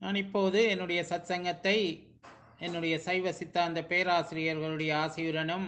நான் இப்போது என்னுடைய சத்சங்கத்தை என்னுடைய சைவ சித்தாந்த பேராசிரியர்களுடைய ஆசியுடனும்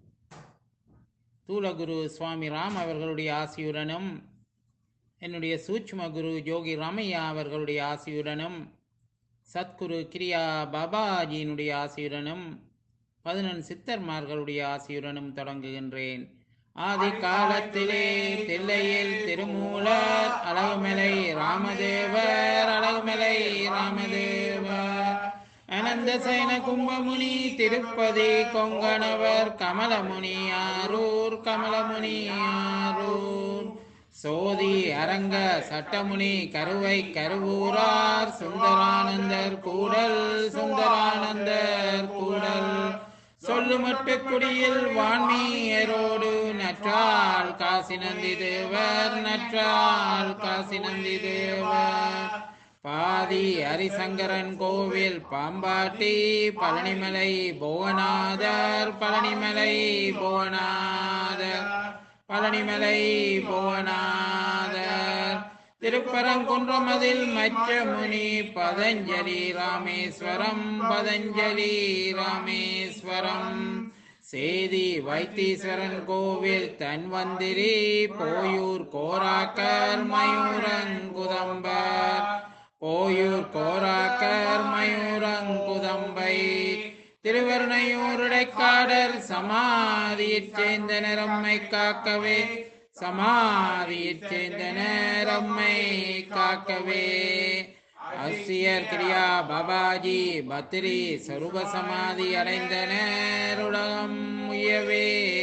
தூலகுரு சுவாமி ராம் அவர்களுடைய ஆசியுடனும் என்னுடைய சூட்சும குரு யோகி ராமையா அவர்களுடைய ஆசியுடனும் சத்குரு கிரியா பாபாஜியினுடைய ஆசியுடனும் பதினொன்று சித்தர்மார்களுடைய ஆசியுடனும் தொடங்குகின்றேன் ஆதி காலத்திலே தில்லையில் திருமூலர் அழகுமலை ராமதேவர் அழகுமலை ராமதேவர் அனந்த சைன கும்பமுனி திருப்பதி கொங்கணவர் கமலமுனி ஆரூர் கமலமுனி ஆரூர் சோதி அரங்க சட்டமுனி கருவை கருவூரார் சுந்தரானந்தர் கூடல் சுந்தரானந்தர் கூடல் சொல்லுமட்டு குடியில் வான்மீயரோடு நற்றால் காசி நந்தி தேவர் நற்றால் காசி நந்தி தேவர் பாதி ஹரிசங்கரன் கோவில் பாம்பாட்டி பழனிமலை புவனாதர் பழனிமலை புவனாதர் பழனிமலை புவனாதர் திருப்பரங்குன்றமதில் மற்ற முனி பதஞ்சலி ராமேஸ்வரம் பதஞ்சலி ராமேஸ்வரம் சேதி வைத்தீஸ்வரன் கோவில் தன்வந்திரி போயூர் கோராக்கர் மயூரங்குதம்பர் போயூர் கோராக்கர் மயூரங்குதம்பை திருவருணையூருடைக்காடர் சமாதியைச் சேர்ந்த நிறம்மை காக்கவே சமாதியைச் சேர்ந்த நேரம்மை காக்கவே அசியர் கிரியா பாபாஜி பத்ரி சொரூப சமாதி அடைந்த நேருலகம் உயவே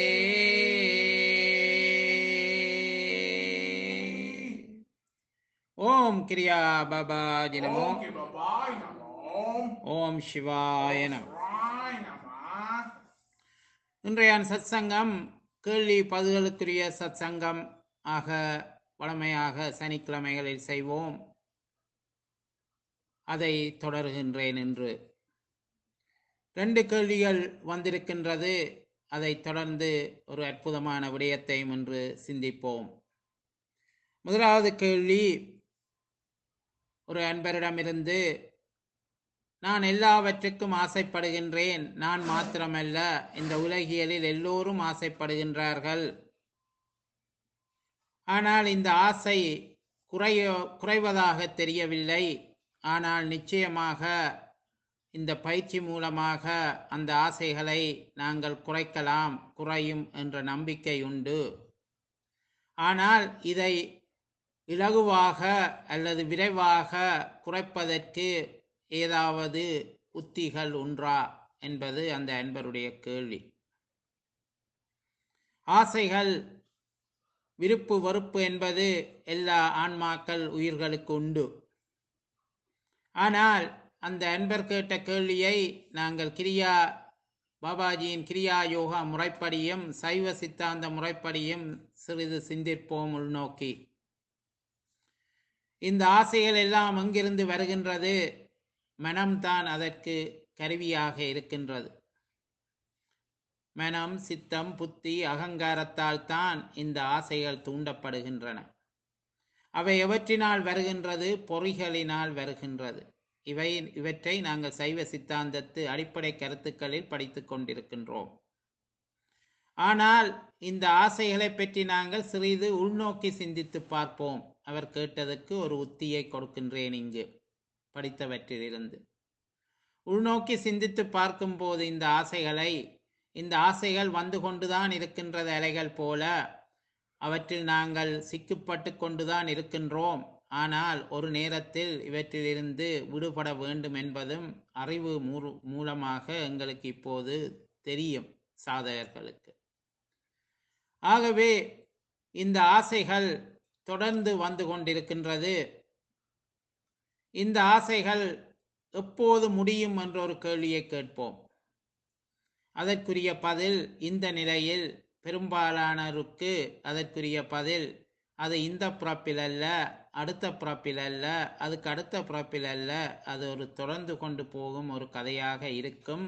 ஓம் கிரியா பாபாஜி நமோ ஓம் கிருபாய் நமோ ஓம் சிவாய நம ராய் நம இன்றைய சத்சங்கம் கேள்வி பதில்களுக்குரிய சத்சங்கம் ஆக வழமையாக சனிக்கிழமைகளில் செய்வோம் அதை தொடர்கின்றேன் என்று ரெண்டு கேள்விகள் வந்திருக்கின்றது அதை தொடர்ந்து ஒரு அற்புதமான விடயத்தையும் இன்று சிந்திப்போம் முதலாவது கேள்வி ஒரு அன்பரிடமிருந்து நான் எல்லாவற்றுக்கும் ஆசைப்படுகின்றேன் நான் மாத்திரமல்ல இந்த உலகியலில் எல்லோரும் ஆசைப்படுகின்றார்கள் ஆனால் இந்த ஆசை குறைய குறைவதாக தெரியவில்லை ஆனால் நிச்சயமாக இந்த பயிற்சி மூலமாக அந்த ஆசைகளை நாங்கள் குறைக்கலாம் குறையும் என்ற நம்பிக்கை உண்டு ஆனால் இதை இலகுவாக அல்லது விரைவாக குறைப்பதற்கு ஏதாவது உத்திகள் உண்டா என்பது அந்த அன்பருடைய கேள்வி ஆசைகள் விருப்பு வெறுப்பு என்பது எல்லா ஆன்மாக்கள் உயிர்களுக்கு உண்டு ஆனால் அந்த அன்பர் கேட்ட கேள்வியை நாங்கள் கிரியா பாபாஜியின் கிரியா யோகா முறைப்படியும் சைவ சித்தாந்த முறைப்படியும் சிறிது சிந்திப்போம் உள்நோக்கி இந்த ஆசைகள் எல்லாம் எங்கிருந்து வருகின்றது மனம்தான் அதற்கு கருவியாக இருக்கின்றது மனம் சித்தம் புத்தி அகங்காரத்தால் தான் இந்த ஆசைகள் தூண்டப்படுகின்றன அவை எவற்றினால் வருகின்றது பொறிகளினால் வருகின்றது இவை இவற்றை நாங்கள் சைவ சித்தாந்தத்து அடிப்படை கருத்துக்களில் படித்துக் கொண்டிருக்கின்றோம் ஆனால் இந்த ஆசைகளை பற்றி நாங்கள் சிறிது உள்நோக்கி சிந்தித்து பார்ப்போம் அவர் கேட்டதற்கு ஒரு உத்தியை கொடுக்கின்றேன் இங்கு படித்தவற்றிலிருந்து உள்நோக்கி சிந்தித்து பார்க்கும்போது இந்த ஆசைகளை இந்த ஆசைகள் வந்து கொண்டுதான் இருக்கின்றது அலைகள் போல அவற்றில் நாங்கள் சிக்கப்பட்டு கொண்டுதான் இருக்கின்றோம் ஆனால் ஒரு நேரத்தில் இவற்றிலிருந்து விடுபட வேண்டும் என்பதும் அறிவு மூரு- மூலமாக எங்களுக்கு இப்போது தெரியும் சாதகர்களுக்கு ஆகவே இந்த ஆசைகள் தொடர்ந்து வந்து கொண்டிருக்கின்றது இந்த ஆசைகள் எப்போது முடியும் என்ற ஒரு கேள்வியை கேட்போம் அதற்குரிய பதில் இந்த நிலையில் பெரும்பாலானோருக்கு அதற்குரிய பதில் அது இந்த பிறப்பில் அல்ல அடுத்த பிறப்பில் அல்ல அதுக்கு அடுத்த பிறப்பில் அல்ல அது ஒரு தொடர்ந்து கொண்டு போகும் ஒரு கதையாக இருக்கும்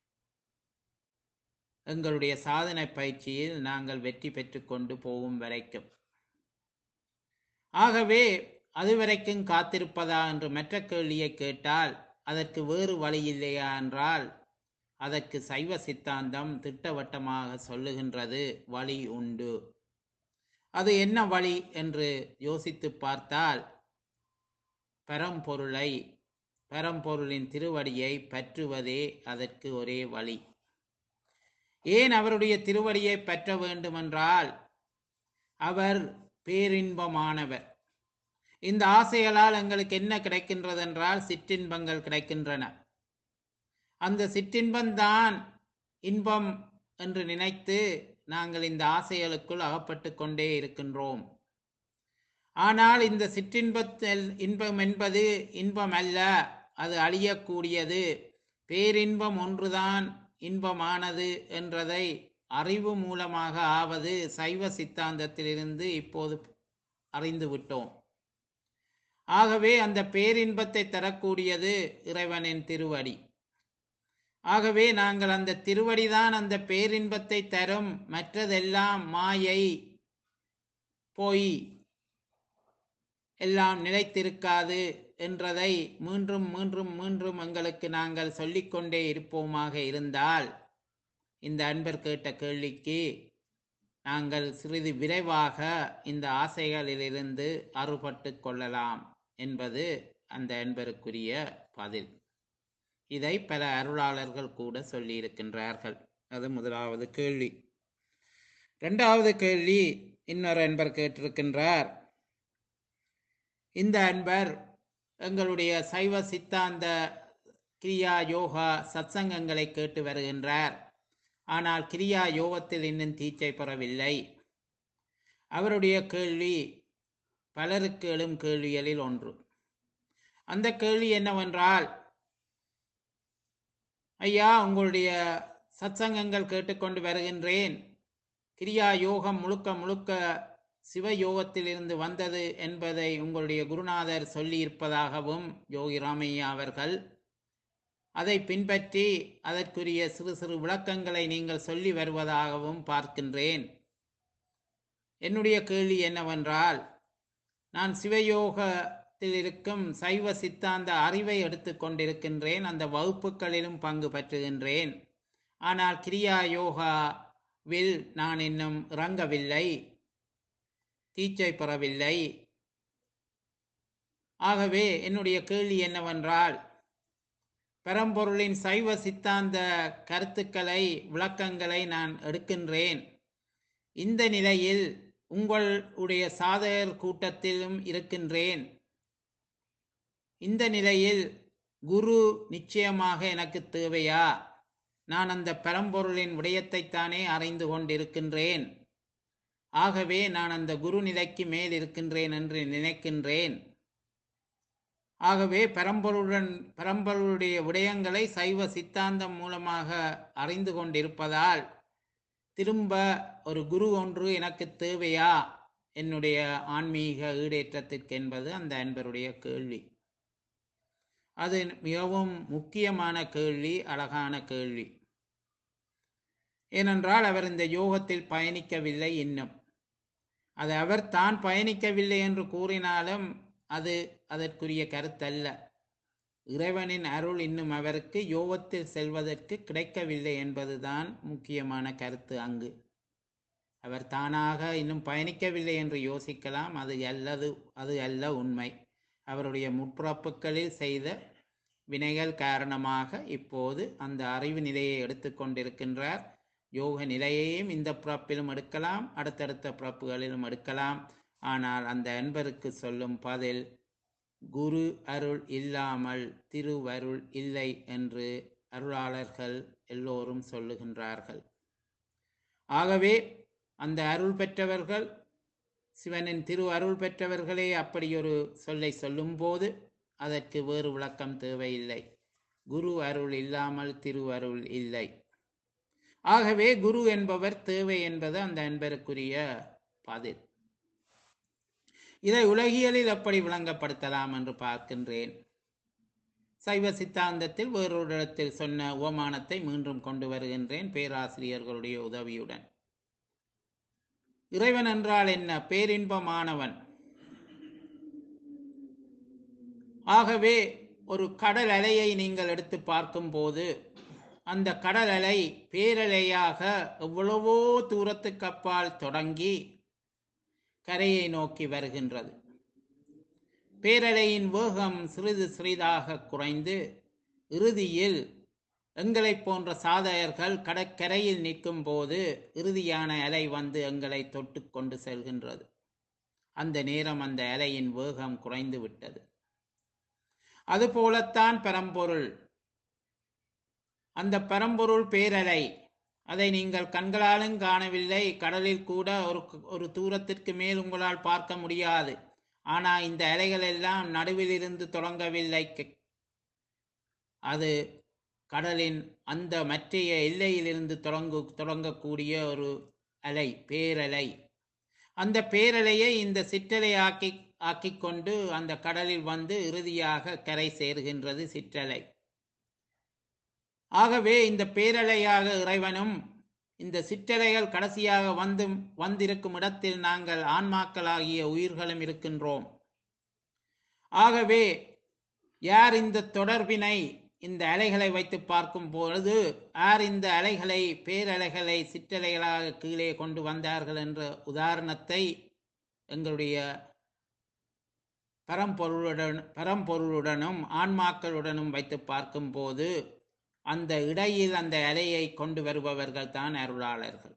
எங்களுடைய சாதனை பயிற்சியில் நாங்கள் வெற்றி பெற்று கொண்டு போகும் வரைக்கும் ஆகவே அதுவரைக்கும் காத்திருப்பதா என்று மற்ற கேள்வியை கேட்டால் அதற்கு வேறு வழி இல்லையா என்றால் அதற்கு சைவ சித்தாந்தம் திட்டவட்டமாக சொல்லுகின்றது வழி உண்டு அது என்ன வழி என்று யோசித்து பார்த்தால் பரம்பொருளை பரம்பொருளின் திருவடியை பற்றுவதே அதற்கு ஒரே வழி ஏன் அவருடைய திருவடியை பற்ற வேண்டுமென்றால் அவர் பேரின்பமானவர் இந்த ஆசைகளால் எங்களுக்கு என்ன கிடைக்கின்றது என்றால் சிற்றின்பங்கள் கிடைக்கின்றன அந்த சிற்றின்பம்தான் இன்பம் என்று நினைத்து நாங்கள் இந்த ஆசைகளுக்குள் அகப்பட்டு கொண்டே இருக்கின்றோம் ஆனால் இந்த சிற்றின்பத்தில் இன்பம் என்பது இன்பம் அல்ல அது அழியக்கூடியது பேரின்பம் ஒன்றுதான் இன்பமானது என்றதை அறிவு மூலமாக ஆவது சைவ சித்தாந்தத்திலிருந்து இப்போது அறிந்து விட்டோம் ஆகவே அந்த பேரின்பத்தை தரக்கூடியது இறைவனின் திருவடி ஆகவே நாங்கள் அந்த திருவடிதான் அந்த பேரின்பத்தை தரும் மற்றதெல்லாம் மாயை பொய் எல்லாம் நிலைத்திருக்காது என்றதை மீண்டும் மீண்டும் மீண்டும் எங்களுக்கு நாங்கள் சொல்லிக்கொண்டே இருப்போமாக இருந்தால் இந்த அன்பர் கேட்ட கேள்விக்கு நாங்கள் சிறிது விரைவாக இந்த ஆசைகளிலிருந்து அறுபட்டு கொள்ளலாம் என்பது அந்த அன்பருக்குரிய பதில் இதை பல அருளாளர்கள் கூட சொல்லியிருக்கின்றார்கள் அது முதலாவது கேள்வி இரண்டாவது கேள்வி இன்னொரு அன்பர் கேட்டிருக்கின்றார் இந்த அன்பர் எங்களுடைய சைவ சித்தாந்த கிரியா யோகா சத்சங்கங்களை கேட்டு வருகின்றார் ஆனால் கிரியா யோகத்தில் இன்னும் தீச்சை பெறவில்லை அவருடைய கேள்வி பலருக்கு எழும் கேள்விகளில் ஒன்று அந்த கேள்வி என்னவென்றால் ஐயா உங்களுடைய சத்சங்கங்கள் கேட்டுக்கொண்டு வருகின்றேன் கிரியா யோகம் முழுக்க முழுக்க சிவயோகத்திலிருந்து வந்தது என்பதை உங்களுடைய குருநாதர் சொல்லியிருப்பதாகவும் யோகி ராமையா அவர்கள் அதை பின்பற்றி அதற்குரிய சிறு சிறு விளக்கங்களை நீங்கள் சொல்லி வருவதாகவும் பார்க்கின்றேன் என்னுடைய கேள்வி என்னவென்றால் நான் சிவயோகத்தில் இருக்கும் சைவ சித்தாந்த அறிவை எடுத்துக்கொண்டிருக்கின்றேன் அந்த வகுப்புகளிலும் பங்கு பற்றுகின்றேன் ஆனால் கிரியா யோகாவில் நான் இன்னும் இறங்கவில்லை தீச்சை பெறவில்லை ஆகவே என்னுடைய கேள்வி என்னவென்றால் பரம்பொருளின் சைவ சித்தாந்த கருத்துக்களை விளக்கங்களை நான் எடுக்கின்றேன் இந்த நிலையில் உங்களுடைய சாதகர் கூட்டத்திலும் இருக்கின்றேன் இந்த நிலையில் குரு நிச்சயமாக எனக்கு தேவையா நான் அந்த பரம்பொருளின் விடயத்தைத்தானே அறிந்து கொண்டிருக்கின்றேன் ஆகவே நான் அந்த குரு நிலைக்கு மேல் இருக்கின்றேன் என்று நினைக்கின்றேன் ஆகவே பரம்பொருளுடன் பரம்பொருளுடைய விடயங்களை சைவ சித்தாந்தம் மூலமாக அறிந்து கொண்டிருப்பதால் திரும்ப ஒரு குரு ஒன்று எனக்கு தேவையா என்னுடைய ஆன்மீக ஈடேற்றத்திற்கு என்பது அந்த அன்பருடைய கேள்வி அது மிகவும் முக்கியமான கேள்வி அழகான கேள்வி ஏனென்றால் அவர் இந்த யோகத்தில் பயணிக்கவில்லை இன்னும் அது அவர் தான் பயணிக்கவில்லை என்று கூறினாலும் அது அதற்குரிய கருத்தல்ல இறைவனின் அருள் இன்னும் அவருக்கு யோகத்தில் செல்வதற்கு கிடைக்கவில்லை என்பதுதான் முக்கியமான கருத்து அங்கு அவர் தானாக இன்னும் பயணிக்கவில்லை என்று யோசிக்கலாம் அது அல்லது அது அல்ல உண்மை அவருடைய முற்பிறப்புகளில் செய்த வினைகள் காரணமாக இப்போது அந்த அறிவு நிலையை எடுத்துக்கொண்டிருக்கின்றார் யோக நிலையையும் இந்த பிறப்பிலும் எடுக்கலாம் அடுத்தடுத்த பிறப்புகளிலும் எடுக்கலாம் ஆனால் அந்த அன்பருக்கு சொல்லும் பதில் குரு அருள் இல்லாமல் திருவருள் இல்லை என்று அருளாளர்கள் எல்லோரும் சொல்லுகின்றார்கள் ஆகவே அந்த அருள் பெற்றவர்கள் சிவனின் திரு அருள் பெற்றவர்களே அப்படி ஒரு சொல்லை சொல்லும்போது அதற்கு வேறு விளக்கம் தேவையில்லை குரு அருள் இல்லாமல் திருவருள் இல்லை ஆகவே குரு என்பவர் தேவை என்பது அந்த அன்பருக்குரிய பதில் இதை உலகியலில் எப்படி விளங்கப்படுத்தலாம் என்று பார்க்கின்றேன் சைவ சித்தாந்தத்தில் வேறொரு இடத்தில் சொன்ன உவமானத்தை மீண்டும் கொண்டு வருகின்றேன் பேராசிரியர்களுடைய உதவியுடன் இறைவன் என்றால் என்ன பேரின்பமானவன் ஆகவே ஒரு கடல் அலையை நீங்கள் எடுத்து பார்க்கும்போது அந்த கடல் அலை பேரலையாக எவ்வளவோ தூரத்துக்கு அப்பால் தொடங்கி கரையை நோக்கி வருகின்றது பேரலையின் வேகம் சிறிது சிறிதாக குறைந்து இறுதியில் எங்களைப் போன்ற சாதகர்கள் கடற்கரையில் நிற்கும் போது இறுதியான அலை வந்து எங்களை தொட்டு கொண்டு செல்கின்றது அந்த நேரம் அந்த அலையின் வேகம் குறைந்து விட்டது அதுபோலத்தான் பரம்பொருள் அந்த பரம்பொருள் பேரலை அதை நீங்கள் கண்களாலும் காணவில்லை கடலில் கூட ஒரு ஒரு தூரத்திற்கு மேல் உங்களால் பார்க்க முடியாது ஆனால் இந்த அலைகள் எல்லாம் நடுவில் இருந்து தொடங்கவில்லை அது கடலின் அந்த மற்றைய எல்லையிலிருந்து தொடங்கு தொடங்கக்கூடிய ஒரு அலை பேரலை அந்த பேரலையை இந்த சிற்றலை ஆக்கி ஆக்கிக் கொண்டு அந்த கடலில் வந்து இறுதியாக கரை சேர்கின்றது சிற்றலை ஆகவே இந்த பேரலையாக இறைவனும் இந்த சிற்றலைகள் கடைசியாக வந்து வந்திருக்கும் இடத்தில் நாங்கள் ஆன்மாக்களாகிய உயிர்களும் இருக்கின்றோம் ஆகவே யார் இந்த தொடர்பினை இந்த அலைகளை வைத்து பார்க்கும் பொழுது யார் இந்த அலைகளை பேரலைகளை சிற்றலைகளாக கீழே கொண்டு வந்தார்கள் என்ற உதாரணத்தை எங்களுடைய பரம்பொருளுடன் பரம்பொருளுடனும் ஆன்மாக்களுடனும் வைத்து பார்க்கும்போது அந்த இடையில் அந்த அலையை கொண்டு வருபவர்கள் தான் அருளாளர்கள்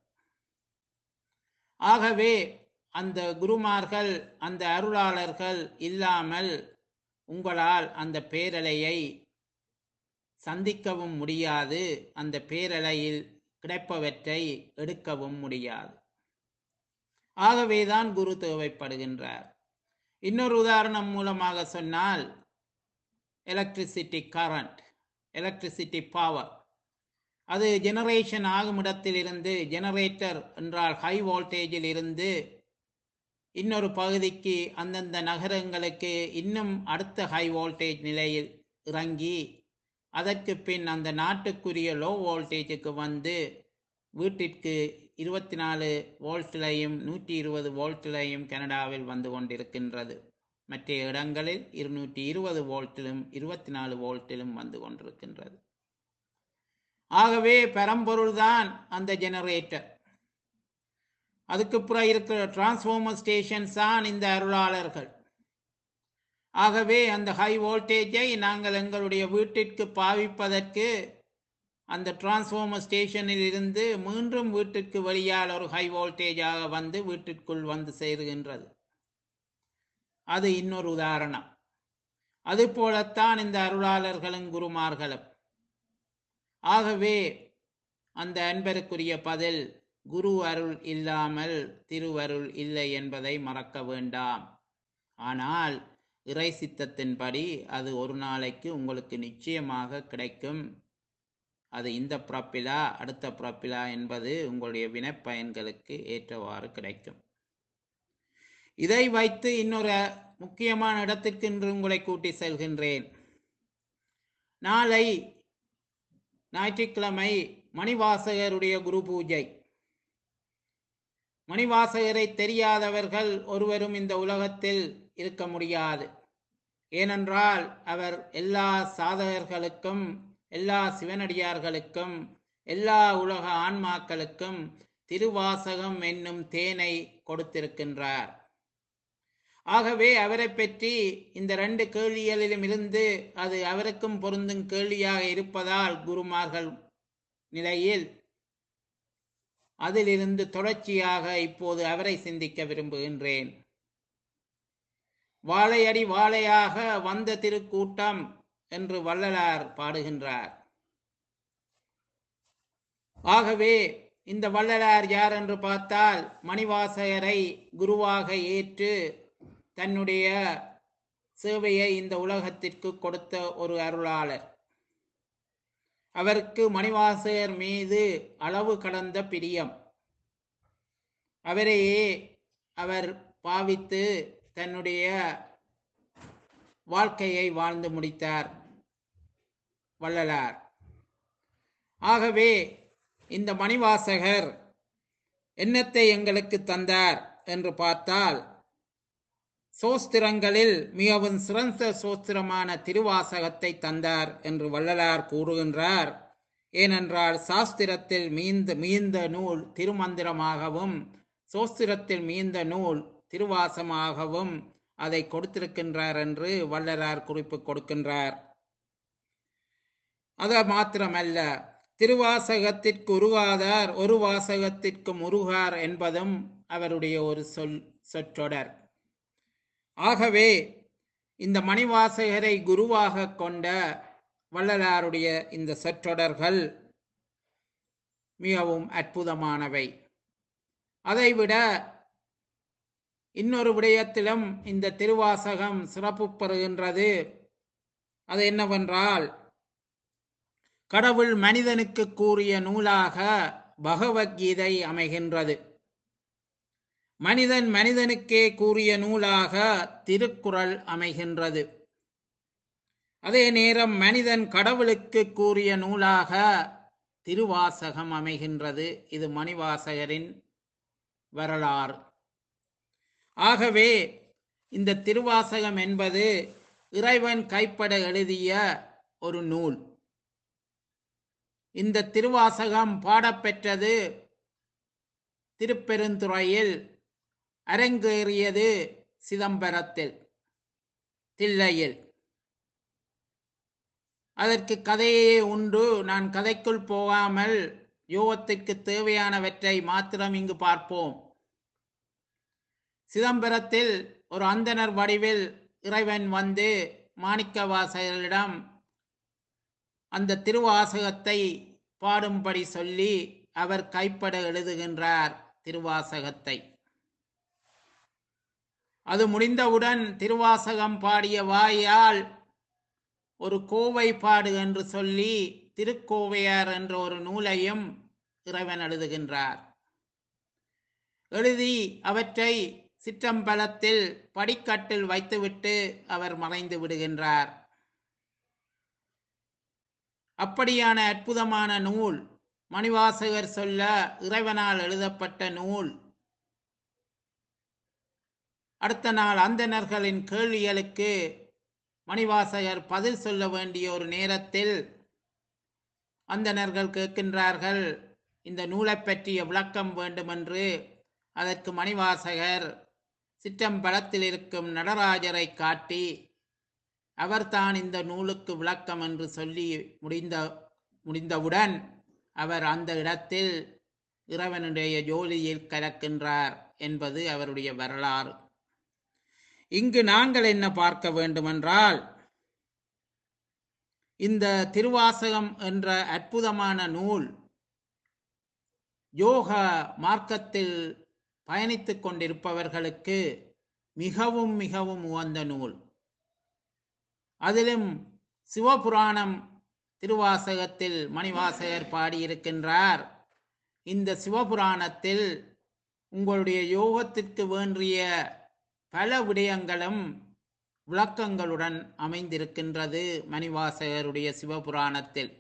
ஆகவே அந்த குருமார்கள் அந்த அருளாளர்கள் இல்லாமல் உங்களால் அந்த பேரலையை சந்திக்கவும் முடியாது அந்த பேரலையில் கிடைப்பவற்றை எடுக்கவும் முடியாது ஆகவேதான் குரு தேவைப்படுகின்றார் இன்னொரு உதாரணம் மூலமாக சொன்னால் எலக்ட்ரிசிட்டி கரண்ட் எலக்ட்ரிசிட்டி பவர் அது ஜெனரேஷன் ஆகும் இடத்திலிருந்து ஜெனரேட்டர் என்றால் ஹை வோல்டேஜில் இருந்து இன்னொரு பகுதிக்கு அந்தந்த நகரங்களுக்கு இன்னும் அடுத்த ஹை வோல்டேஜ் நிலையில் இறங்கி அதற்கு பின் அந்த நாட்டுக்குரிய லோ வோல்டேஜுக்கு வந்து வீட்டிற்கு இருபத்தி நாலு வோல்ட்டிலையும் நூற்றி இருபது வோல்ட்டிலையும் கனடாவில் வந்து கொண்டிருக்கின்றது மற்ற இடங்களில் இருநூற்றி இருபது வோல்ட்டிலும் இருபத்தி நாலு வோல்ட்டிலும் வந்து கொண்டிருக்கின்றது ஆகவே பரம்பொருள்தான் அந்த ஜெனரேட்டர் அதுக்கு புற இருக்கிற டிரான்ஸ்ஃபார்மர் ஸ்டேஷன்ஸ் தான் இந்த அருளாளர்கள் ஆகவே அந்த ஹை வோல்டேஜை நாங்கள் எங்களுடைய வீட்டிற்கு பாவிப்பதற்கு அந்த டிரான்ஸ்ஃபார்மர் ஸ்டேஷனில் இருந்து மீண்டும் வீட்டிற்கு வெளியால் ஒரு ஹை வோல்டேஜாக வந்து வீட்டிற்குள் வந்து சேருகின்றது அது இன்னொரு உதாரணம் அதுபோலத்தான் இந்த அருளாளர்களும் குருமார்களும் ஆகவே அந்த அன்பருக்குரிய பதில் குரு அருள் இல்லாமல் திருவருள் இல்லை என்பதை மறக்க வேண்டாம் ஆனால் இறை சித்தத்தின்படி அது ஒரு நாளைக்கு உங்களுக்கு நிச்சயமாக கிடைக்கும் அது இந்த பிறப்பிலா அடுத்த பிறப்பிலா என்பது உங்களுடைய வினைப்பயன்களுக்கு ஏற்றவாறு கிடைக்கும் இதை வைத்து இன்னொரு முக்கியமான இடத்திற்கு இன்று உங்களை கூட்டி செல்கின்றேன் நாளை ஞாயிற்றுக்கிழமை மணிவாசகருடைய குரு பூஜை மணிவாசகரை தெரியாதவர்கள் ஒருவரும் இந்த உலகத்தில் இருக்க முடியாது ஏனென்றால் அவர் எல்லா சாதகர்களுக்கும் எல்லா சிவனடியார்களுக்கும் எல்லா உலக ஆன்மாக்களுக்கும் திருவாசகம் என்னும் தேனை கொடுத்திருக்கின்றார் ஆகவே அவரை பற்றி இந்த ரெண்டு கேள்விகளிலும் இருந்து அது அவருக்கும் பொருந்தும் கேள்வியாக இருப்பதால் குருமார்கள் நிலையில் அதிலிருந்து தொடர்ச்சியாக இப்போது அவரை சிந்திக்க விரும்புகின்றேன் வாழையடி வாழையாக வந்த திருக்கூட்டம் என்று வள்ளலார் பாடுகின்றார் ஆகவே இந்த வள்ளலார் யார் என்று பார்த்தால் மணிவாசகரை குருவாக ஏற்று தன்னுடைய சேவையை இந்த உலகத்திற்கு கொடுத்த ஒரு அருளாளர் அவருக்கு மணிவாசகர் மீது அளவு கடந்த பிரியம் அவரையே அவர் பாவித்து தன்னுடைய வாழ்க்கையை வாழ்ந்து முடித்தார் வள்ளலார் ஆகவே இந்த மணிவாசகர் என்னத்தை எங்களுக்கு தந்தார் என்று பார்த்தால் சோஸ்திரங்களில் மிகவும் சிறந்த சோஸ்திரமான திருவாசகத்தை தந்தார் என்று வள்ளலார் கூறுகின்றார் ஏனென்றால் சாஸ்திரத்தில் மீந்த மீந்த நூல் திருமந்திரமாகவும் சோஸ்திரத்தில் மீந்த நூல் திருவாசமாகவும் அதை கொடுத்திருக்கின்றார் என்று வள்ளலார் குறிப்பு கொடுக்கின்றார் அது மாத்திரமல்ல திருவாசகத்திற்கு உருகாதார் ஒரு வாசகத்திற்கு முருகார் என்பதும் அவருடைய ஒரு சொல் சொற்றொடர் ஆகவே இந்த மணிவாசகரை குருவாக கொண்ட வள்ளலாருடைய இந்த சொற்றொடர்கள் மிகவும் அற்புதமானவை அதைவிட இன்னொரு விடயத்திலும் இந்த திருவாசகம் சிறப்பு பெறுகின்றது அது என்னவென்றால் கடவுள் மனிதனுக்கு கூறிய நூலாக பகவத்கீதை அமைகின்றது மனிதன் மனிதனுக்கே கூறிய நூலாக திருக்குறள் அமைகின்றது அதே நேரம் மனிதன் கடவுளுக்கு கூறிய நூலாக திருவாசகம் அமைகின்றது இது மணிவாசகரின் வரலாறு ஆகவே இந்த திருவாசகம் என்பது இறைவன் கைப்பட எழுதிய ஒரு நூல் இந்த திருவாசகம் பாடப்பெற்றது திருப்பெருந்துறையில் அரங்கேறியது சிதம்பரத்தில் தில்லையில் அதற்கு கதையே உண்டு நான் கதைக்குள் போகாமல் யோகத்திற்கு தேவையானவற்றை மாத்திரம் இங்கு பார்ப்போம் சிதம்பரத்தில் ஒரு அந்தனர் வடிவில் இறைவன் வந்து மாணிக்கவாசகரிடம் அந்த திருவாசகத்தை பாடும்படி சொல்லி அவர் கைப்பட எழுதுகின்றார் திருவாசகத்தை அது முடிந்தவுடன் திருவாசகம் பாடிய வாயால் ஒரு கோவை பாடு என்று சொல்லி திருக்கோவையார் என்ற ஒரு நூலையும் இறைவன் எழுதுகின்றார் எழுதி அவற்றை சிற்றம்பலத்தில் படிக்கட்டில் வைத்துவிட்டு அவர் மறைந்து விடுகின்றார் அப்படியான அற்புதமான நூல் மணிவாசகர் சொல்ல இறைவனால் எழுதப்பட்ட நூல் அடுத்த நாள் அந்தணர்களின் கேள்விகளுக்கு மணிவாசகர் பதில் சொல்ல வேண்டிய ஒரு நேரத்தில் அந்தணர்கள் கேட்கின்றார்கள் இந்த நூலை பற்றிய விளக்கம் வேண்டுமென்று அதற்கு மணிவாசகர் சிற்றம்பலத்தில் இருக்கும் நடராஜரை காட்டி அவர்தான் இந்த நூலுக்கு விளக்கம் என்று சொல்லி முடிந்த முடிந்தவுடன் அவர் அந்த இடத்தில் இறைவனுடைய ஜோலியில் கலக்கின்றார் என்பது அவருடைய வரலாறு இங்கு நாங்கள் என்ன பார்க்க வேண்டுமென்றால் இந்த திருவாசகம் என்ற அற்புதமான நூல் யோக மார்க்கத்தில் பயணித்துக் கொண்டிருப்பவர்களுக்கு மிகவும் மிகவும் உகந்த நூல் அதிலும் சிவபுராணம் திருவாசகத்தில் மணிவாசகர் பாடியிருக்கின்றார் இந்த சிவபுராணத்தில் உங்களுடைய யோகத்திற்கு வேண்டிய பல விடயங்களும் விளக்கங்களுடன் அமைந்திருக்கின்றது மணிவாசகருடைய சிவபுராணத்தில்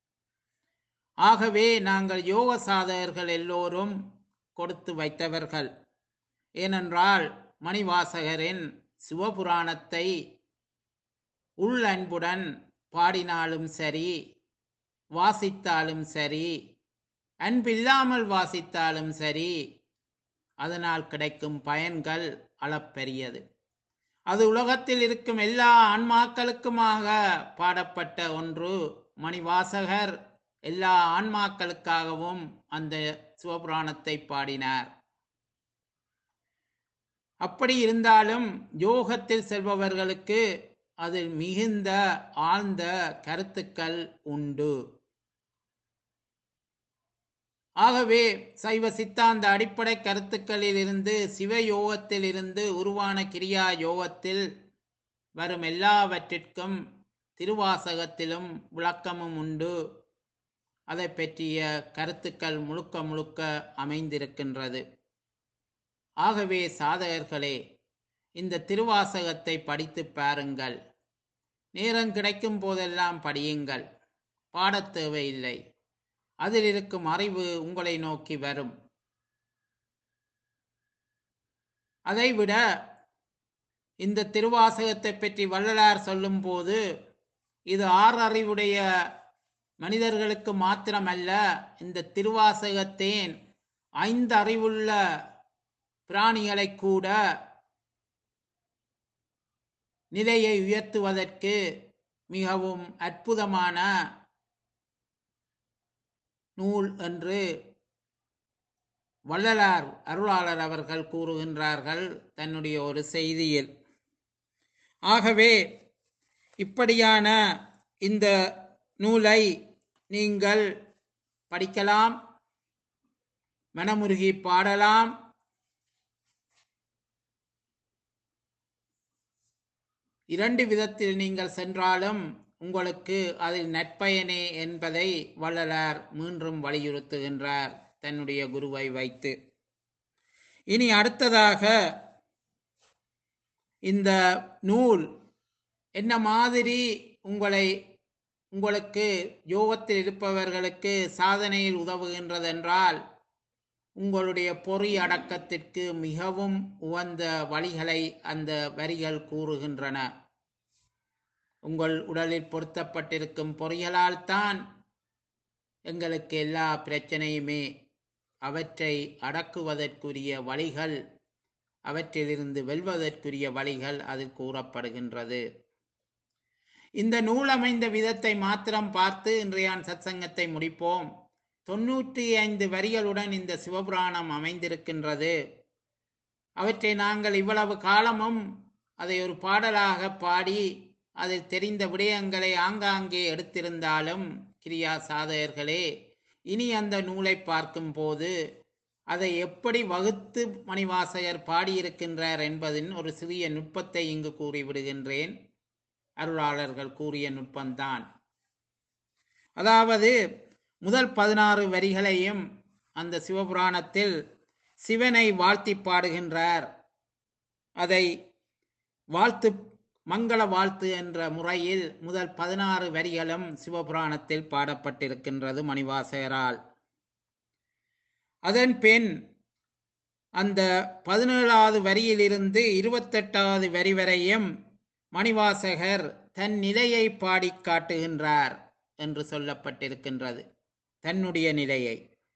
ஆகவே நாங்கள் யோக சாதகர்கள் எல்லோரும் கொடுத்து வைத்தவர்கள் ஏனென்றால் மணிவாசகரின் சிவபுராணத்தை உள் அன்புடன் பாடினாலும் சரி வாசித்தாலும் சரி அன்பில்லாமல் வாசித்தாலும் சரி அதனால் கிடைக்கும் பயன்கள் அளப்பெரியது அது உலகத்தில் இருக்கும் எல்லா ஆன்மாக்களுக்குமாக பாடப்பட்ட ஒன்று மணிவாசகர் எல்லா ஆன்மாக்களுக்காகவும் அந்த சிவபுராணத்தை பாடினார் அப்படி இருந்தாலும் யோகத்தில் செல்பவர்களுக்கு அதில் மிகுந்த ஆழ்ந்த கருத்துக்கள் உண்டு ஆகவே சைவ சித்தாந்த அடிப்படை கருத்துக்களில் இருந்து சிவ யோகத்தில் இருந்து உருவான கிரியா யோகத்தில் வரும் எல்லாவற்றிற்கும் திருவாசகத்திலும் விளக்கமும் உண்டு அதை பற்றிய கருத்துக்கள் முழுக்க முழுக்க அமைந்திருக்கின்றது ஆகவே சாதகர்களே இந்த திருவாசகத்தை படித்து பாருங்கள் நேரம் கிடைக்கும் போதெல்லாம் படியுங்கள் பாடத் தேவையில்லை அதில் இருக்கும் அறிவு உங்களை நோக்கி வரும் அதைவிட இந்த திருவாசகத்தை பற்றி வள்ளலார் சொல்லும்போது இது ஆறு அறிவுடைய மனிதர்களுக்கு மாத்திரமல்ல இந்த திருவாசகத்தேன் ஐந்து அறிவுள்ள பிராணிகளை கூட நிலையை உயர்த்துவதற்கு மிகவும் அற்புதமான நூல் என்று வள்ளலார் அருளாளர் அவர்கள் கூறுகின்றார்கள் தன்னுடைய ஒரு செய்தியில் ஆகவே இப்படியான இந்த நூலை நீங்கள் படிக்கலாம் மனமுருகி பாடலாம் இரண்டு விதத்தில் நீங்கள் சென்றாலும் உங்களுக்கு அதில் நற்பயனே என்பதை வள்ளலார் மீண்டும் வலியுறுத்துகின்றார் தன்னுடைய குருவை வைத்து இனி அடுத்ததாக இந்த நூல் என்ன மாதிரி உங்களை உங்களுக்கு யோகத்தில் இருப்பவர்களுக்கு சாதனையில் உதவுகின்றதென்றால் உங்களுடைய பொறி அடக்கத்திற்கு மிகவும் உகந்த வழிகளை அந்த வரிகள் கூறுகின்றன உங்கள் உடலில் பொருத்தப்பட்டிருக்கும் பொறிகளால் தான் எங்களுக்கு எல்லா பிரச்சனையுமே அவற்றை அடக்குவதற்குரிய வழிகள் அவற்றிலிருந்து வெல்வதற்குரிய வழிகள் அதில் கூறப்படுகின்றது இந்த நூல் அமைந்த விதத்தை மாத்திரம் பார்த்து இன்றைய சத்சங்கத்தை முடிப்போம் தொன்னூற்றி ஐந்து வரிகளுடன் இந்த சிவபுராணம் அமைந்திருக்கின்றது அவற்றை நாங்கள் இவ்வளவு காலமும் அதை ஒரு பாடலாக பாடி அதில் தெரிந்த விடயங்களை ஆங்காங்கே எடுத்திருந்தாலும் கிரியா சாதகர்களே இனி அந்த நூலை பார்க்கும்போது அதை எப்படி வகுத்து மணிவாசகர் பாடியிருக்கின்றார் என்பதின் ஒரு சிறிய நுட்பத்தை இங்கு கூறிவிடுகின்றேன் அருளாளர்கள் கூறிய நுட்பம்தான் அதாவது முதல் பதினாறு வரிகளையும் அந்த சிவபுராணத்தில் சிவனை வாழ்த்தி பாடுகின்றார் அதை வாழ்த்து மங்கள வாழ்த்து என்ற முறையில் முதல் பதினாறு வரிகளும் சிவபுராணத்தில் பாடப்பட்டிருக்கின்றது மணிவாசகரால் அதன் பின் அந்த பதினேழாவது வரியிலிருந்து இருபத்தெட்டாவது வரி வரையும் மணிவாசகர் தன் நிலையை பாடி காட்டுகின்றார் என்று சொல்லப்பட்டிருக்கின்றது தன்னுடைய நிலையை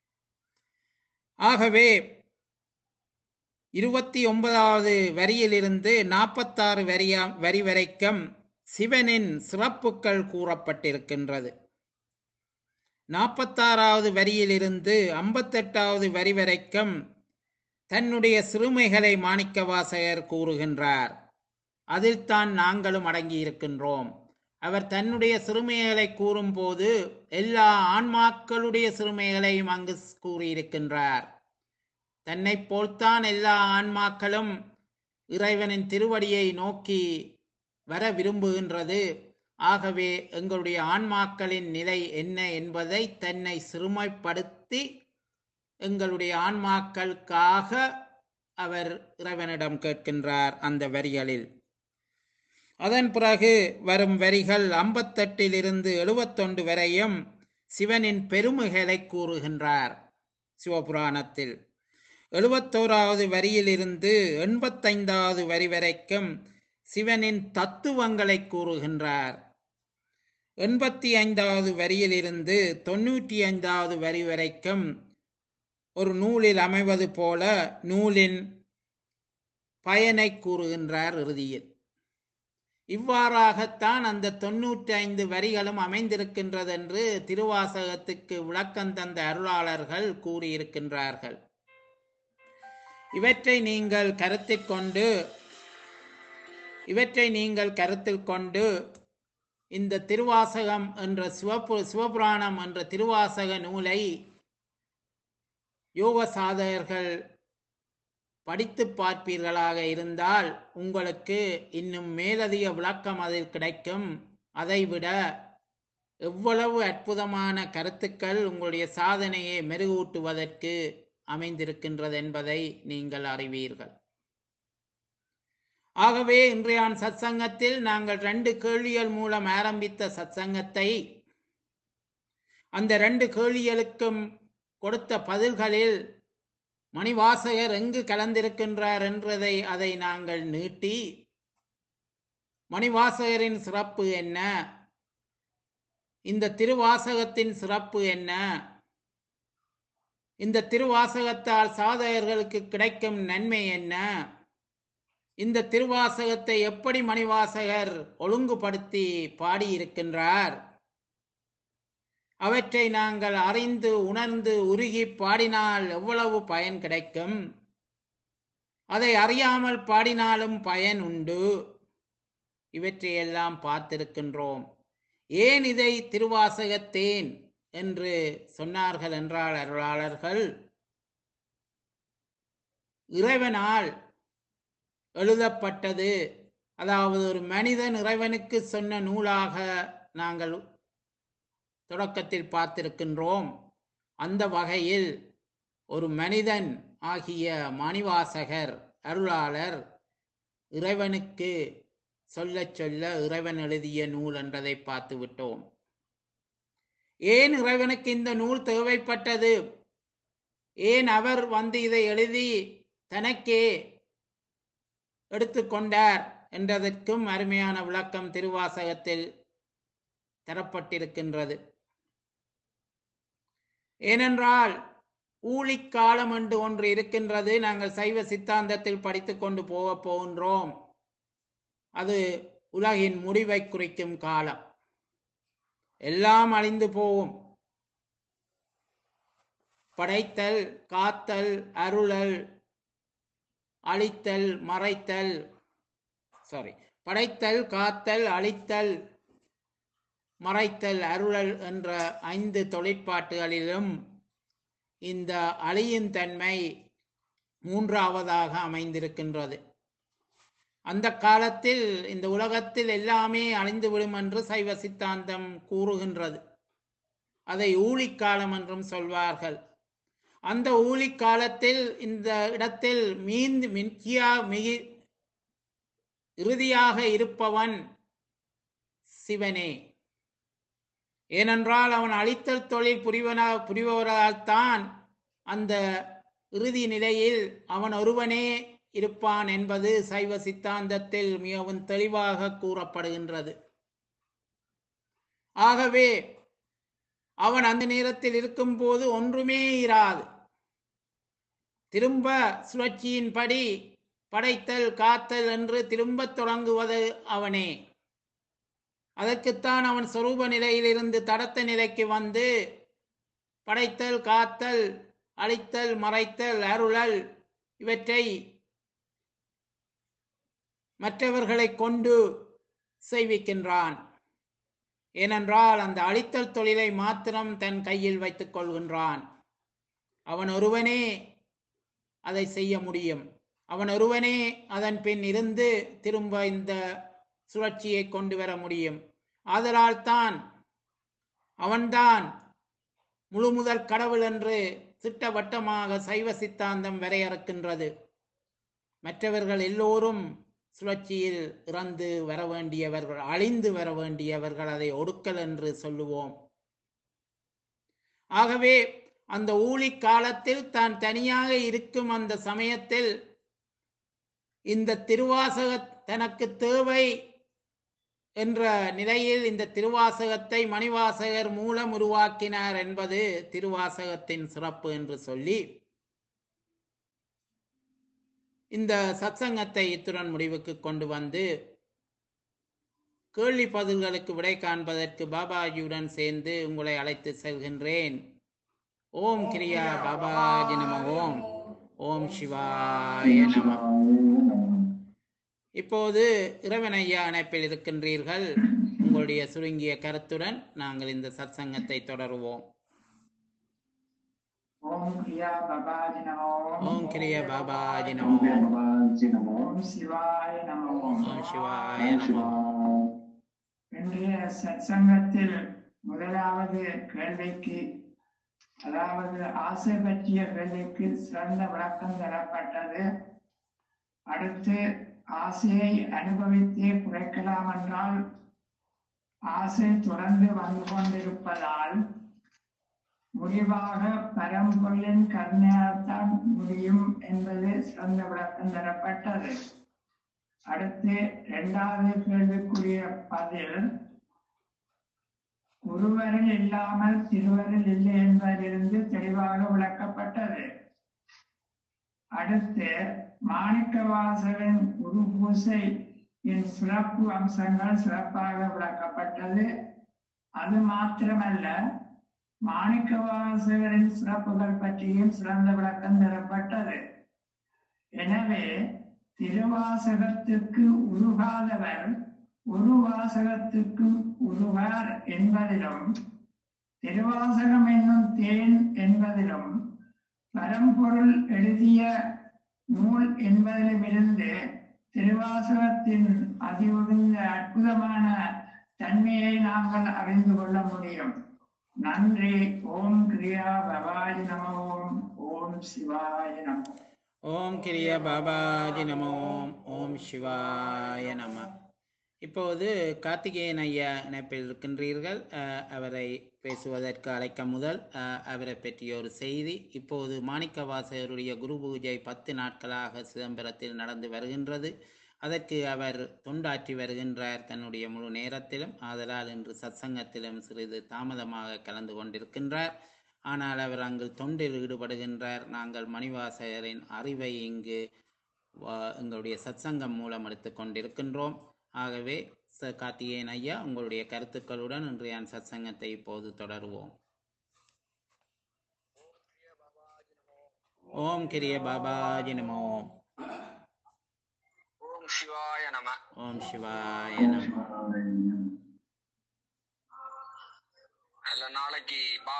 ஆகவே இருபத்தி ஒன்பதாவது வரியிலிருந்து நாற்பத்தாறு வரியா வரி வரைக்கும் சிவனின் சிறப்புகள் கூறப்பட்டிருக்கின்றது நாற்பத்தாறாவது வரியிலிருந்து ஐம்பத்தெட்டாவது வரி வரைக்கும் தன்னுடைய சிறுமைகளை மாணிக்க வாசகர் கூறுகின்றார் அதில் தான் நாங்களும் அடங்கியிருக்கின்றோம் அவர் தன்னுடைய சிறுமைகளை கூறும்போது எல்லா ஆன்மாக்களுடைய சிறுமைகளையும் அங்கு கூறியிருக்கின்றார் தன்னை போல்தான் எல்லா ஆன்மாக்களும் இறைவனின் திருவடியை நோக்கி வர விரும்புகின்றது ஆகவே எங்களுடைய ஆன்மாக்களின் நிலை என்ன என்பதை தன்னை சிறுமைப்படுத்தி எங்களுடைய ஆன்மாக்களுக்காக அவர் இறைவனிடம் கேட்கின்றார் அந்த வரிகளில் அதன் பிறகு வரும் வரிகள் ஐம்பத்தெட்டிலிருந்து எழுபத்தொன்று வரையும் சிவனின் பெருமைகளை கூறுகின்றார் சிவபுராணத்தில் எழுபத்தோராவது வரியிலிருந்து எண்பத்தைந்தாவது வரி வரைக்கும் சிவனின் தத்துவங்களை கூறுகின்றார் எண்பத்தி ஐந்தாவது வரியிலிருந்து தொன்னூற்றி ஐந்தாவது வரி வரைக்கும் ஒரு நூலில் அமைவது போல நூலின் பயனை கூறுகின்றார் இறுதியில் இவ்வாறாகத்தான் அந்த தொன்னூற்றி ஐந்து வரிகளும் அமைந்திருக்கின்றது என்று திருவாசகத்துக்கு விளக்கம் தந்த அருளாளர்கள் கூறியிருக்கின்றார்கள் இவற்றை நீங்கள் கருத்தில் கொண்டு இவற்றை நீங்கள் கருத்தில் கொண்டு இந்த திருவாசகம் என்ற சிவபு சிவபுராணம் என்ற திருவாசக நூலை யோக சாதகர்கள் படித்து பார்ப்பீர்களாக இருந்தால் உங்களுக்கு இன்னும் மேலதிக விளக்கம் அதில் கிடைக்கும் அதைவிட எவ்வளவு அற்புதமான கருத்துக்கள் உங்களுடைய சாதனையை மெருகூட்டுவதற்கு அமைந்திருக்கின்றது என்பதை நீங்கள் அறிவீர்கள் ஆகவே இன்றைய சத்சங்கத்தில் நாங்கள் ரெண்டு கேள்விகள் மூலம் ஆரம்பித்த சத்சங்கத்தை அந்த ரெண்டு கேள்விகளுக்கும் கொடுத்த பதில்களில் மணிவாசகர் எங்கு கலந்திருக்கின்றார் என்றதை அதை நாங்கள் நீட்டி மணிவாசகரின் சிறப்பு என்ன இந்த திருவாசகத்தின் சிறப்பு என்ன இந்த திருவாசகத்தால் சாதகர்களுக்கு கிடைக்கும் நன்மை என்ன இந்த திருவாசகத்தை எப்படி மணிவாசகர் ஒழுங்குபடுத்தி பாடியிருக்கின்றார் அவற்றை நாங்கள் அறிந்து உணர்ந்து உருகி பாடினால் எவ்வளவு பயன் கிடைக்கும் அதை அறியாமல் பாடினாலும் பயன் உண்டு இவற்றையெல்லாம் பார்த்திருக்கின்றோம் ஏன் இதை திருவாசகத்தேன் என்று சொன்னார்கள் என்றால் அருளாளர்கள் இறைவனால் எழுதப்பட்டது அதாவது ஒரு மனிதன் இறைவனுக்கு சொன்ன நூலாக நாங்கள் தொடக்கத்தில் பார்த்திருக்கின்றோம் அந்த வகையில் ஒரு மனிதன் ஆகிய மணிவாசகர் அருளாளர் இறைவனுக்கு சொல்லச் சொல்ல இறைவன் எழுதிய நூல் என்றதை பார்த்து விட்டோம் ஏன் இறைவனுக்கு இந்த நூல் தேவைப்பட்டது ஏன் அவர் வந்து இதை எழுதி தனக்கே எடுத்துக்கொண்டார் என்றதற்கும் அருமையான விளக்கம் திருவாசகத்தில் தரப்பட்டிருக்கின்றது ஏனென்றால் ஊழிக்காலம் என்று ஒன்று இருக்கின்றது நாங்கள் சைவ சித்தாந்தத்தில் படித்துக் கொண்டு போக போகின்றோம் அது உலகின் முடிவை குறிக்கும் காலம் எல்லாம் அழிந்து போகும் படைத்தல் காத்தல் அருளல் அழித்தல் மறைத்தல் சாரி படைத்தல் காத்தல் அழித்தல் மறைத்தல் அருளல் என்ற ஐந்து தொழிற்பாட்டுகளிலும் இந்த அழியின் தன்மை மூன்றாவதாக அமைந்திருக்கின்றது அந்த காலத்தில் இந்த உலகத்தில் எல்லாமே அழிந்துவிடும் என்று சைவ சித்தாந்தம் கூறுகின்றது அதை ஊழிக்காலம் என்றும் சொல்வார்கள் அந்த ஊழிக்காலத்தில் இந்த இடத்தில் மீந்து மிக்கியா மிகி இறுதியாக இருப்பவன் சிவனே ஏனென்றால் அவன் அழித்தல் தொழில் புரிவனா புரிபவரால்தான் அந்த இறுதி நிலையில் அவன் ஒருவனே இருப்பான் என்பது சைவ சித்தாந்தத்தில் மிகவும் தெளிவாக கூறப்படுகின்றது ஆகவே அவன் அந்த நேரத்தில் இருக்கும்போது ஒன்றுமே இராது திரும்ப சுழற்சியின்படி படைத்தல் காத்தல் என்று திரும்பத் தொடங்குவது அவனே அதற்குத்தான் அவன் சொரூப நிலையிலிருந்து தடத்த நிலைக்கு வந்து படைத்தல் காத்தல் அழித்தல் மறைத்தல் அருளல் இவற்றை மற்றவர்களை கொண்டு செய்விக்கின்றான் ஏனென்றால் அந்த அழித்தல் தொழிலை மாத்திரம் தன் கையில் வைத்துக் கொள்கின்றான் அவன் ஒருவனே அதை செய்ய முடியும் அவன் ஒருவனே அதன் பின் இருந்து திரும்ப இந்த சுழற்சியை கொண்டு வர முடியும் ஆதலால் தான் அவன்தான் முழு முதல் கடவுள் என்று திட்டவட்டமாக சைவ சித்தாந்தம் வரையறுக்கின்றது மற்றவர்கள் எல்லோரும் சுழற்சியில் இறந்து வர வேண்டியவர்கள் அழிந்து வர வேண்டியவர்கள் அதை ஒடுக்கல் என்று சொல்லுவோம் ஆகவே அந்த ஊழி காலத்தில் தான் தனியாக இருக்கும் அந்த சமயத்தில் இந்த திருவாசக தனக்கு தேவை என்ற நிலையில் இந்த திருவாசகத்தை மணிவாசகர் மூலம் உருவாக்கினார் என்பது திருவாசகத்தின் சிறப்பு என்று சொல்லி இந்த சத்சங்கத்தை இத்துடன் முடிவுக்கு கொண்டு வந்து கேள்வி பதில்களுக்கு விடை காண்பதற்கு பாபாஜியுடன் சேர்ந்து உங்களை அழைத்து செல்கின்றேன் ஓம் கிரியா பாபாஜி நம ஓம் ஓம் சிவாய நம இப்போது இறைவன் ஐயா அணைப்பில் இருக்கின்றீர்கள் உங்களுடைய சுருங்கிய கருத்துடன் நாங்கள் இந்த சத்சங்கத்தை தொடருவோம் ஓம் கிரியா பபாஜி நமோ ஓம் கிரிய பாபாஜி ஓம் நமோ பாபாஜி நமோ ஓம் சிவாய நமோ ஓம் சிவாய ஓம் நமோ சிவாய இன்றைய சத்சங்கத்தில் முதலாவது கேள்விக்கு அதாவது ஆசை பற்றிய கேள்விக்கு சிறந்த விளக்கம் தரப்பட்டது அடுத்து ஆசையை அனுபவித்தே குறைக்கலாம் என்றால் ஆசை தொடர்ந்து வந்து கொண்டிருப்பதால் முடிவாக பரம்பொருளின் கருணையால்தான் முடியும் என்பது சிறந்த விளக்கம் தரப்பட்டது அடுத்து இரண்டாவது கேள்விக்குரிய பதில் ஒருவரில் இல்லாமல் திருவரில் இல்லை என்பதிலிருந்து தெளிவாக விளக்கப்பட்டது அடுத்து மாணிக்கவாசகன் குரு பூசையின் சிறப்பு அம்சங்கள் சிறப்பாக விளக்கப்பட்டது அது மாத்திரமல்ல மாணிக்கவாசகரின் சிறப்புகள் பற்றியும் சிறந்த விளக்கம் தரப்பட்டது எனவே திருவாசகத்துக்கு உருகாதவர் ஒரு வாசகத்துக்கு உருகார் என்பதிலும் திருவாசகம் என்னும் தேன் என்பதிலும் பரம்பொருள் எழுதிய நூல் என்பதிலுமிருந்து திருவாசகத்தின் அதிவுழுந்த அற்புதமான தன்மையை நாங்கள் அறிந்து கொள்ள முடியும் நன்றி ஓம் கிரியா பவாய் நம ஓம் ஓம் சிவாய நம ஓம் கிரிய பாபாஜி நமோ ஓம் சிவாய நம இப்போது கார்த்திகேயன் ஐயா இணைப்பில் இருக்கின்றீர்கள் அஹ், அவரை பேசுவதற்கு அழைக்க முதல் அஹ், அவரை பற்றிய ஒரு செய்தி இப்போது மாணிக்கவாசகருடைய குரு பூஜை பத்து நாட்களாக சிதம்பரத்தில் நடந்து வருகின்றது அதற்கு அவர் தொண்டாற்றி வருகின்றார் தன்னுடைய முழு நேரத்திலும் ஆதலால் இன்று சத்சங்கத்திலும் சிறிது தாமதமாக கலந்து கொண்டிருக்கின்றார் ஆனால் அவர் அங்கு தொண்டில் ஈடுபடுகின்றார் நாங்கள் மணிவாசகரின் அறிவை இங்கு வா- எங்களுடைய சத்சங்கம் மூலம் எடுத்துக் கொண்டிருக்கின்றோம் ஆகவே ச கார்த்திகேயன் ஐயா உங்களுடைய கருத்துக்களுடன் இன்றைய சத்சங்கத்தை இப்போது தொடருவோம் ஓம் கிரிய பாபாஜி நமோ ஓம் சிவாய நம ஓம் சிவாய நமோ நல்ல நாளைக்கு பா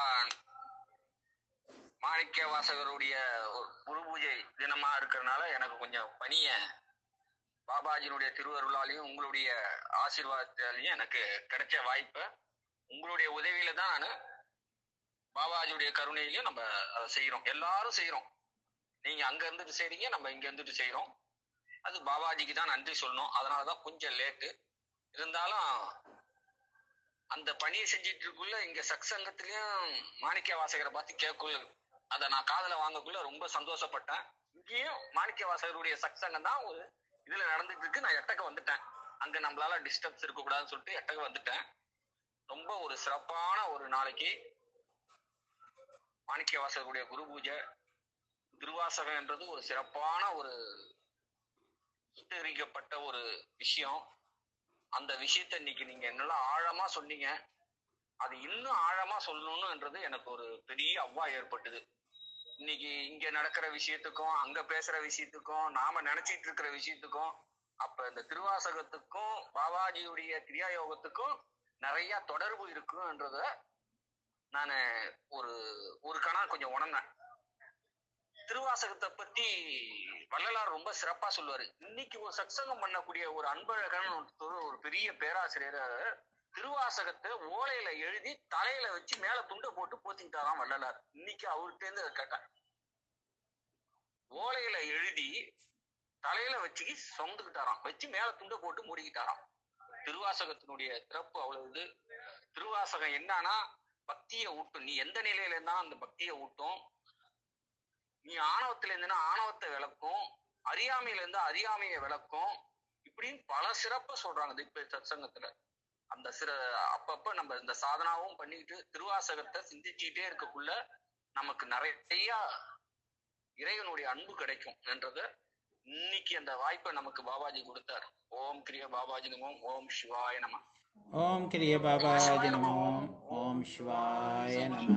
மாணிக்க வாசகருடைய ஒரு குரு பூஜை தினமா இருக்கிறதுனால எனக்கு கொஞ்சம் பணிய பாபாஜியினுடைய திருவருளாலையும் உங்களுடைய ஆசீர்வாதத்தாலையும் எனக்கு கிடைச்ச வாய்ப்பை உங்களுடைய உதவியில தான் நான் பாபாஜியுடைய கருணையிலையும் நம்ம அதை செய்யறோம் எல்லாரும் செய்யறோம் நீங்க அங்க இருந்துட்டு செய்றீங்க நம்ம இங்க இருந்துட்டு செய்யறோம் அது பாபாஜிக்கு தான் நன்றி சொல்லணும் அதனாலதான் கொஞ்சம் லேட்டு இருந்தாலும் அந்த பணியை செஞ்சிட்டு இருக்குள்ள இங்க சக்சங்கத்திலயும் மாணிக்க வாசகரை பார்த்து கேட்குள்ள அதை நான் காதுல வாங்கக்குள்ள ரொம்ப சந்தோஷப்பட்டேன் இங்கேயும் மாணிக்க வாசகருடைய சக்சங்கம் தான் ஒரு இதுல நடந்துட்டு இருக்கு நான் எட்டக்க வந்துட்டேன் அங்க நம்மளால டிஸ்டர்ப்ஸ் இருக்க கூடாதுன்னு சொல்லிட்டு எட்டக்க வந்துட்டேன் ரொம்ப ஒரு சிறப்பான ஒரு நாளைக்கு மாணிக்க வாசகருடைய குரு பூஜை திருவாசகம்ன்றது ஒரு சிறப்பான ஒரு சுத்திகரிக்கப்பட்ட ஒரு விஷயம் அந்த விஷயத்த இன்னைக்கு நீங்க என்னெல்லாம் ஆழமா சொன்னீங்க அது இன்னும் ஆழமா சொல்லணும்ன்றது எனக்கு ஒரு பெரிய அவ்வா ஏற்பட்டது இன்னைக்கு இங்க நடக்கிற விஷயத்துக்கும் அங்க பேசுற விஷயத்துக்கும் நாம நினைச்சிட்டு இருக்கிற விஷயத்துக்கும் அப்ப இந்த திருவாசகத்துக்கும் பாபாஜியுடைய கிரியா யோகத்துக்கும் நிறைய தொடர்பு இருக்குன்றத நான் ஒரு ஒரு கணா கொஞ்சம் உணர்ந்தேன் திருவாசகத்தை பத்தி வள்ளலார் ரொம்ப சிறப்பா சொல்லுவாரு இன்னைக்கு ஒரு சத்சங்கம் பண்ணக்கூடிய ஒரு அன்பழகன் ஒரு ஒரு பெரிய பேராசிரியர் திருவாசகத்தை ஓலையில எழுதி தலையில வச்சு மேல துண்டை போட்டு போத்திக்கிட்டாராம் வள்ளலார் இன்னைக்கு அவர்கிட்ட இருந்து அதை கேட்டேன் ஓலையில எழுதி தலையில வச்சு சொந்துக்கிட்டாராம் வச்சு மேல துண்டை போட்டு மூடிக்கிட்டாராம் திருவாசகத்தினுடைய சிறப்பு அவ்வளவு இது திருவாசகம் என்னன்னா பக்தியை ஊட்டும் நீ எந்த நிலையில இருந்தா அந்த பக்தியை ஊட்டும் நீ ஆணவத்துல இருந்தனா ஆணவத்தை விளக்கும் அறியாமையில இருந்தா அறியாமையை விளக்கும் இப்படின்னு பல சிறப்பா சொல்றாங்க இப்ப சத்சங்கத்துல அந்த சிற அப்பப்ப நம்ம இந்த சாதனாவும் பண்ணிக்கிட்டு திருவாசகத்தை சிந்திச்சுக்கிட்டே இருக்கக்குள்ள நமக்கு நிறைய இறைவனுடைய அன்பு கிடைக்கும் என்றத இன்னைக்கு அந்த வாய்ப்பை நமக்கு பாபாஜி கொடுத்தார் ஓம் கிரிய பாபாஜி நமோம் ஓம் சிவாய நம ஓம் கிரிய பாபாஜி நமோ ஓம் சிவாய நமோ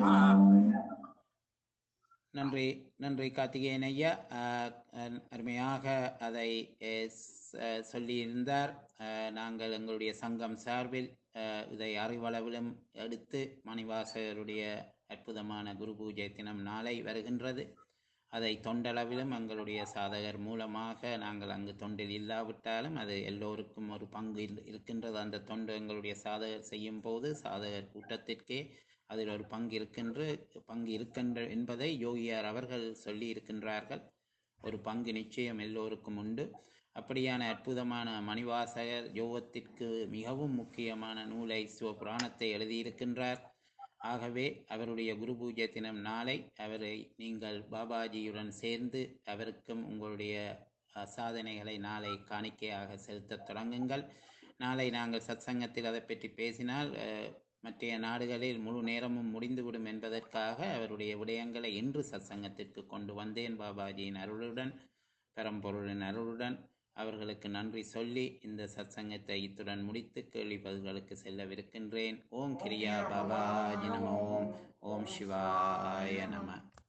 நன்றி நன்றி கார்த்திகேயன் ஐயா அஹ், அஹ், அருமையாக அதை அஹ், ஸ்- அஹ், சொல்லியிருந்தார் அஹ், நாங்கள் எங்களுடைய சங்கம் சார்பில் அஹ், இதை அறிவளவிலும் எடுத்து மணிவாசகருடைய அற்புதமான குரு பூஜை தினம் நாளை வருகின்றது அதை தொண்டளவிலும் எங்களுடைய சாதகர் மூலமாக நாங்கள் அங்கு தொண்டில் இல்லாவிட்டாலும் அது எல்லோருக்கும் ஒரு பங்கு இரு- இருக்கின்றது அந்த தொண்டு எங்களுடைய சாதகர் செய்யும் போது சாதகர் கூட்டத்திற்கே அதில் ஒரு பங்கு இருக்கின்ற பங்கு இருக்கின்ற என்பதை யோகியார் அவர்கள் சொல்லி இருக்கின்றார்கள் ஒரு பங்கு நிச்சயம் எல்லோருக்கும் உண்டு அப்படியான அற்புதமான மணிவாசகர் யோகத்திற்கு மிகவும் முக்கியமான நூலை சிவபுராணத்தை எழுதியிருக்கின்றார் ஆகவே அவருடைய குரு பூஜை தினம் நாளை அவரை நீங்கள் பாபாஜியுடன் சேர்ந்து அவருக்கும் உங்களுடைய அஹ், சாதனைகளை நாளை காணிக்கையாக செலுத்தத் தொடங்குங்கள் நாளை நாங்கள் சத்சங்கத்தில் அதை பற்றி பேசினால் அஹ், மற்றைய நாடுகளில் முழு நேரமும் முடிந்துவிடும் என்பதற்காக அவருடைய விடயங்களை இன்று சத்சங்கத்திற்கு கொண்டு வந்தேன் பாபாஜியின் அருளுடன் பரம்பொருளின் அருளுடன் அவர்களுக்கு நன்றி சொல்லி இந்த சத்சங்கத்தை இத்துடன் முடித்து கேள்வி பதில்களுக்கு செல்லவிருக்கின்றேன் ஓம் கிரியா பாபாஜி நம ஓம் ஓம் சிவாய நம